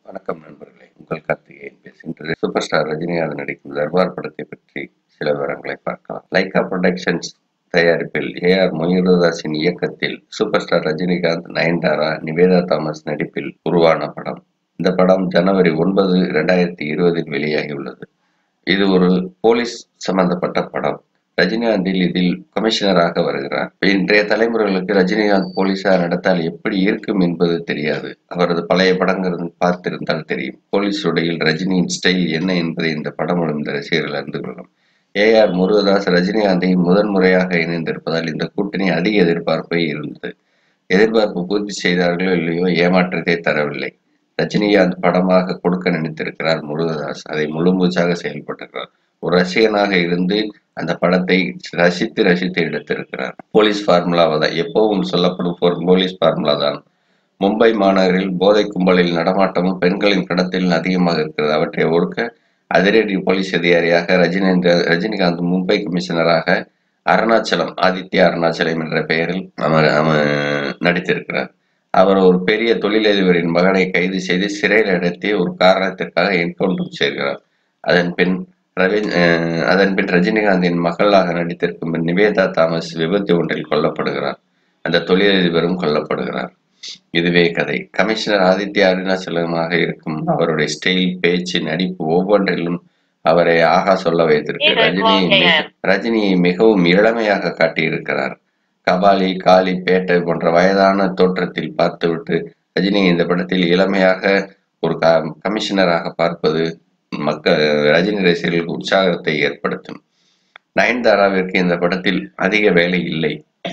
வணக்கம் நண்பர்களே உங்கள் கார்த்திகேயன் பேசுகின்றது சூப்பர் ஸ்டார் ரஜினிகாந்த் நடிக்கும் தர்பார் படத்தை பற்றி சில விவரங்களை பார்க்கலாம் லைகா புரொடக்ஷன்ஸ் தயாரிப்பில் ஏ ஆர் மொய்ருதாஸின் இயக்கத்தில் சூப்பர் ஸ்டார் ரஜினிகாந்த் நயன்தாரா நிவேதா தாமஸ் நடிப்பில் உருவான படம் இந்த படம் ஜனவரி ஒன்பது இரண்டாயிரத்தி இருபதில் வெளியாகியுள்ளது இது ஒரு போலீஸ் சம்பந்தப்பட்ட படம் ரஜினிகாந்தில் இதில் கமிஷனராக வருகிறார் இன்றைய தலைமுறைகளுக்கு ரஜினிகாந்த் போலீசார் நடத்தால் எப்படி இருக்கும் என்பது தெரியாது அவரது பழைய படங்கள் பார்த்திருந்தால் தெரியும் போலீஸ் உடையில் ரஜினியின் ஸ்டைல் என்ன என்பதை இந்த படம் இந்த ரசிகர்கள் அறிந்து கொள்ளும் ஏ ஆர் முருகதாஸ் ரஜினிகாந்தை முதன் முறையாக இணைந்திருப்பதால் இந்த கூட்டணி அதிக எதிர்பார்ப்பை இருந்தது எதிர்பார்ப்பு பூர்த்தி செய்தார்களோ இல்லையோ ஏமாற்றத்தை தரவில்லை ரஜினிகாந்த் படமாக கொடுக்க நினைத்திருக்கிறார் முருகதாஸ் அதை முழுமூச்சாக செயல்பட்டிருக்கிறார் ஒரு ரசிகனாக இருந்து அந்த படத்தை ரசித்து ரசித்து எடுத்திருக்கிறார் போலீஸ் ஃபார்முலாவை தான் எப்பவும் சொல்லப்படும் ஒரு போலீஸ் ஃபார்முலா தான் மும்பை மாநகரில் போதை கும்பலில் நடமாட்டமும் பெண்களின் கடத்தலும் அதிகமாக இருக்கிறது அவற்றை ஒடுக்க அதிரடி போலீஸ் அதிகாரியாக ரஜினி ரஜினிகாந்த் மும்பை கமிஷனராக அருணாச்சலம் ஆதித்யா அருணாச்சலம் என்ற பெயரில் அவர் நடித்திருக்கிறார் அவர் ஒரு பெரிய தொழிலதிபரின் மகனை கைது செய்து சிறையில் அடைத்து ஒரு காரணத்திற்காக என்கவுண்டர் செய்கிறார் அதன் பின் ரவி அதன் பின் ரஜினிகாந்தின் மகளாக நடித்திருக்கும் நிவேதா தாமஸ் விபத்து ஒன்றில் கொல்லப்படுகிறார் அந்த தொழிலதிபரும் கொல்லப்படுகிறார் இதுவே கதை கமிஷனர் ஆதித்யா அருணாச்சலமாக இருக்கும் அவருடைய ஸ்டைல் பேச்சு நடிப்பு ஒவ்வொன்றிலும் அவரை ஆகா சொல்ல வைத்திருக்கு ரஜினியை ரஜினியை மிகவும் இளமையாக காட்டியிருக்கிறார் கபாலி காளி பேட்டை போன்ற வயதான தோற்றத்தில் பார்த்துவிட்டு ரஜினி இந்த படத்தில் இளமையாக ஒரு கமிஷனராக பார்ப்பது மக்கள் ரஜினி ரசிகர்களுக்கு உற்சாகத்தை ஏற்படுத்தும் நயன்தாராவிற்கு இந்த படத்தில் அதிக வேலை இல்லை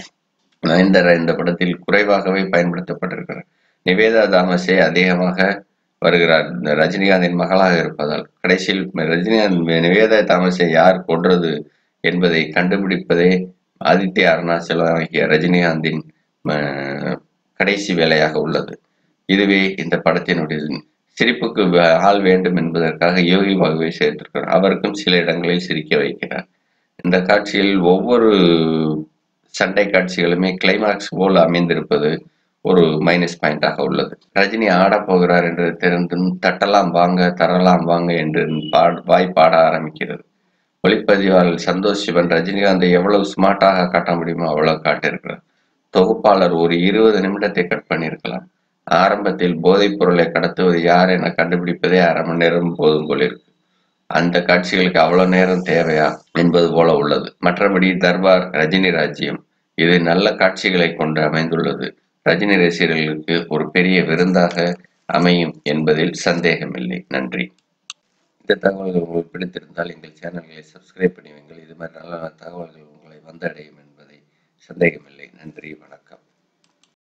நயன்தாரா இந்த படத்தில் குறைவாகவே பயன்படுத்தப்பட்டிருக்கிறார் நிவேதா தாமஸே அதிகமாக வருகிறார் ரஜினிகாந்தின் மகளாக இருப்பதால் கடைசியில் ரஜினிகாந்த் நிவேதா தாமஸை யார் கொன்றது என்பதை கண்டுபிடிப்பதே ஆதித்ய அருணாச்சலம் ஆகிய ரஜினிகாந்தின் கடைசி வேலையாக உள்ளது இதுவே இந்த படத்தினுடைய சிரிப்புக்கு ஆள் வேண்டும் என்பதற்காக யோகி பாகுவை சேர்த்திருக்கிறார் அவருக்கும் சில இடங்களில் சிரிக்க வைக்கிறார் இந்த காட்சியில் ஒவ்வொரு சண்டை காட்சிகளுமே கிளைமாக்ஸ் போல் அமைந்திருப்பது ஒரு மைனஸ் பாயிண்டாக உள்ளது ரஜினி ஆடப் போகிறார் என்று தெரிந்தும் தட்டலாம் வாங்க தரலாம் வாங்க என்று பாட் வாய் பாட ஆரம்பிக்கிறது ஒளிப்பதிவாளர் சந்தோஷ் சிவன் ரஜினிகாந்தை எவ்வளவு ஸ்மார்ட்டாக காட்ட முடியுமோ அவ்வளவு காட்டியிருக்கிறார் தொகுப்பாளர் ஒரு இருபது நிமிடத்தை கட் பண்ணியிருக்கலாம் ஆரம்பத்தில் போதைப் பொருளை கடத்துவது யார் என கண்டுபிடிப்பதே அரை மணி நேரம் போதும் போல இருக்கு அந்த காட்சிகளுக்கு அவ்வளவு நேரம் தேவையா என்பது போல உள்ளது மற்றபடி தர்பார் ரஜினி ராஜ்யம் இது நல்ல காட்சிகளை கொண்டு அமைந்துள்ளது ரஜினி ரசிகர்களுக்கு ஒரு பெரிய விருந்தாக அமையும் என்பதில் சந்தேகமில்லை நன்றி இந்த தகவல்கள் உங்களுக்கு பிடித்திருந்தால் எங்கள் சேனல்களை சப்ஸ்கிரைப் பண்ணுவீங்கள் இது மாதிரி நல்ல தகவல்கள் உங்களை வந்தடையும் என்பதை சந்தேகமில்லை நன்றி வணக்கம்